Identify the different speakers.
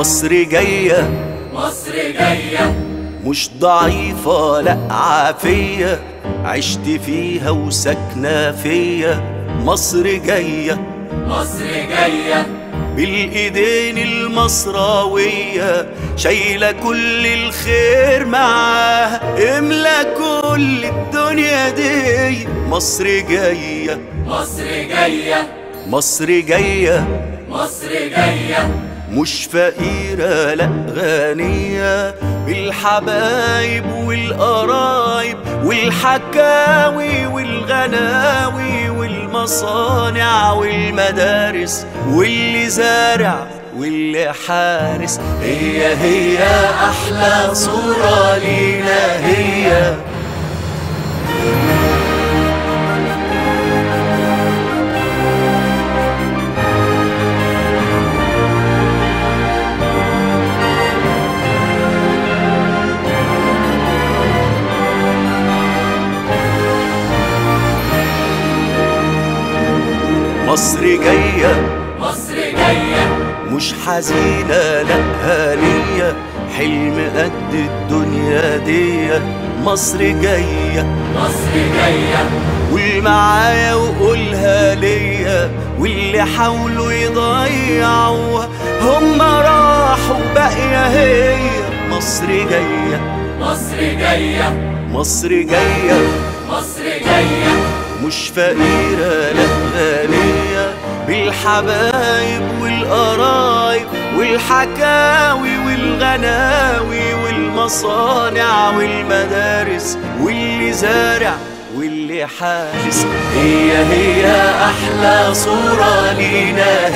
Speaker 1: مصر جاية
Speaker 2: مصر جاية
Speaker 1: مش ضعيفة لا عافية عشت فيها وسكنة فيا مصر جاية
Speaker 2: مصر جاية
Speaker 1: بالايدين المصراوية شايلة كل الخير معاها املا كل الدنيا دي مصر جاية
Speaker 2: مصر جاية
Speaker 1: مصر جاية
Speaker 2: مصر جاية
Speaker 1: مش فقيرة لا غنية بالحبايب والقرايب والحكاوي والغناوي والمصانع والمدارس واللي زارع واللي حارس هي هي أحلى صورة لينا هي مصر جايه
Speaker 2: مصر جاية
Speaker 1: مش حزينة لا هانية حلم قد الدنيا دي مصر جاية
Speaker 2: مصر جاية
Speaker 1: قول معايا وقولها ليا واللي حاولوا يضيعوها هم راحوا باقية هي مصر جاية
Speaker 2: مصر جاية
Speaker 1: مصر جاية
Speaker 2: مصر جاية
Speaker 1: مش فقيرة لا غنية بالحبايب والقرايب والحكاوي والغناوي والمصانع والمدارس واللي زارع واللي حارس هي هي أحلى صورة لينا